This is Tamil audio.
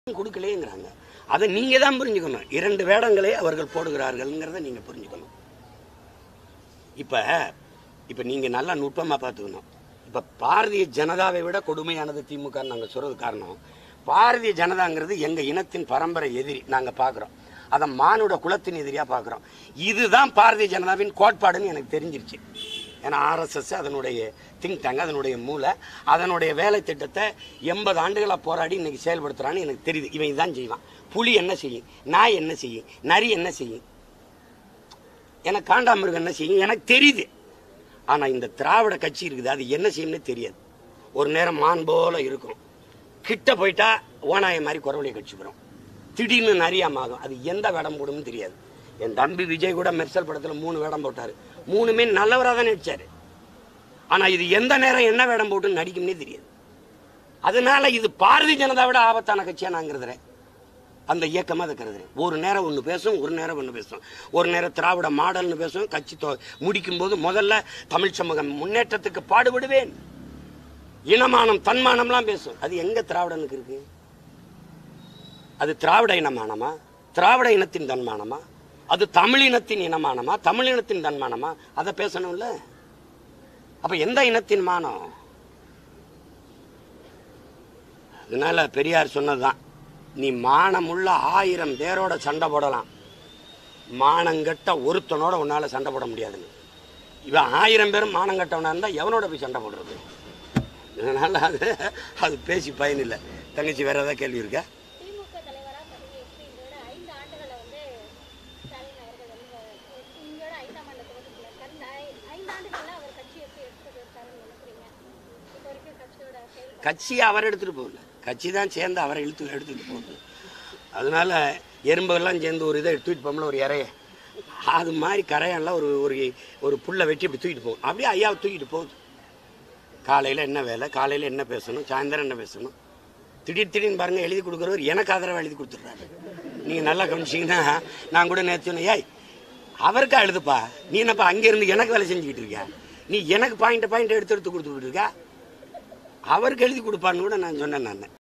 கொடுக்கலையேங்கிறாங்க அதை நீங்க தான் புரிஞ்சுக்கணும் இரண்டு வேடங்களை அவர்கள் போடுகிறார்கள்ங்கிறத நீங்க புரிஞ்சுக்கணும் இப்ப இப்ப நீங்க நல்லா நுட்பமா பார்த்துக்கணும் இப்ப பாரதிய ஜனதாவை விட கொடுமையானது திமுக நாங்க சொல்றது காரணம் பாரதிய ஜனதாங்கிறது எங்க இனத்தின் பரம்பரை எதிரி நாங்க பாக்குறோம் அதை மானுட குலத்தின் எதிரியா பாக்குறோம் இதுதான் பாரதிய ஜனதாவின் கோட்பாடுன்னு எனக்கு தெரிஞ்சிருச்சு ஏன்னா ஆர்எஸ்எஸ் அதனுடைய திங்க் டேங்க் அதனுடைய மூளை அதனுடைய வேலை திட்டத்தை எண்பது ஆண்டுகளா போராடி இன்னைக்கு செயல்படுத்துறான்னு எனக்கு தெரியுது இவன் இதான் செய்வான் புலி என்ன செய்யும் நாய் என்ன செய்யும் நரி என்ன செய்யும் எனக்கு காண்டாமிருகம் என்ன செய்யும் எனக்கு தெரியுது ஆனா இந்த திராவிட கட்சி இருக்குது அது என்ன செய்யும்னு தெரியாது ஒரு நேரம் மான் போல இருக்கும் கிட்ட போயிட்டா ஓனாய மாதிரி குறவழியை கட்சி வரும் திடீர்னு நரியாமாகும் அது எந்த வேடம் போடும்னு தெரியாது என் தம்பி விஜய் கூட மெர்சல் படத்துல மூணு வேடம் போட்டாரு மூணுமே நல்லவராக தான் நடிச்சாரு ஆனா இது எந்த நேரம் என்ன வேடம் போட்டு நடிக்கும்னே தெரியாது அதனால இது பாரதிய ஜனதாவோட ஆபத்தான கட்சியா நான் கருதுறேன் அந்த இயக்கமா அதை கருதுறேன் ஒரு நேரம் ஒன்று பேசும் ஒரு நேரம் ஒன்று பேசும் ஒரு நேரம் திராவிட மாடல்னு பேசும் கட்சி தொ- முடிக்கும் போது முதல்ல தமிழ் சமூகம் முன்னேற்றத்துக்கு பாடுபடுவேன் இனமானம் தன்மானம்லாம் பேசும் அது எங்க திராவிடனுக்கு இருக்கு அது திராவிட இனமானமா திராவிட இனத்தின் தன்மானமா அது தமிழ் இனத்தின் இனமானமா தமிழ் இனத்தின் தன்மானமா அதை பேசணும்ல அப்ப எந்த இனத்தின் மானம் அதனால பெரியார் சொன்னதுதான் நீ மானமுள்ள ஆயிரம் பேரோட சண்டை போடலாம் மானங்கட்ட ஒருத்தனோட உன்னால சண்டை போட முடியாதுன்னு இவன் ஆயிரம் பேரும் மானங்கட்டவனா இருந்தா எவனோட போய் சண்டை போடுறது அதனால அது அது பேசி பயனில்லை தங்கச்சி வேற ஏதாவது கேள்வி இருக்கா திமுக தலைவராக பதவியேற்று இதோட ஐந்து ஆண்டுகளை வந்து ஸ்டாலின் அவர்கள் வந்து இங்கோட ஐந்தாம் ஆண்டு துவக்கத்தில் இருக்காரு இந்த ஐ- ஐந்து ஆண்டுகள்ல அவர் கட்சி எப்படி எடுத்துட்டு இருக்காருன்னு நினைக்கிறீங்க இப்போ வரைக்கும் கட்சியோட செயல் கட்சியை அவர் எடுத்துட்டு போகல கட்சி தான் சேர்ந்து அவரை இழுத்து எடுத்துட்டு போகுது அதனால எறும்பெல்லாம் சேர்ந்து ஒரு இதை தூக்கிட்டு போகல ஒரு இறைய அது மாதிரி கரையெல்லாம் ஒரு ஒரு ஒரு புல்லை வெட்டி இப்படி தூக்கிட்டு போகும் அப்படியே ஐயாவை தூக்கிட்டு போகுது காலையில் என்ன வேலை காலையில் என்ன பேசணும் சாயந்தரம் என்ன பேசணும் திடீர் திடீர்னு பாருங்க எழுதி கொடுக்குறவர் எனக்கு ஆதரவாக எழுதி கொடுத்துட்றாரு நீங்கள் நல்லா கவனிச்சிங்கன்னா நான் கூட நேற்று சொன்னேன் ஏய் அவருக்கா எழுதுப்பா நீ என்னப்பா அங்கேருந்து எனக்கு வேலை செஞ்சுக்கிட்டு இருக்கியா நீ எனக்கு பாயிண்ட் பாயிண்ட் எடுத்து எடுத்து கொடுத்துக்கிட்டு இருக்கா அவருக்கு எழுதி கொடுப்பான்னு கூட நான் சொன்னேன் நான்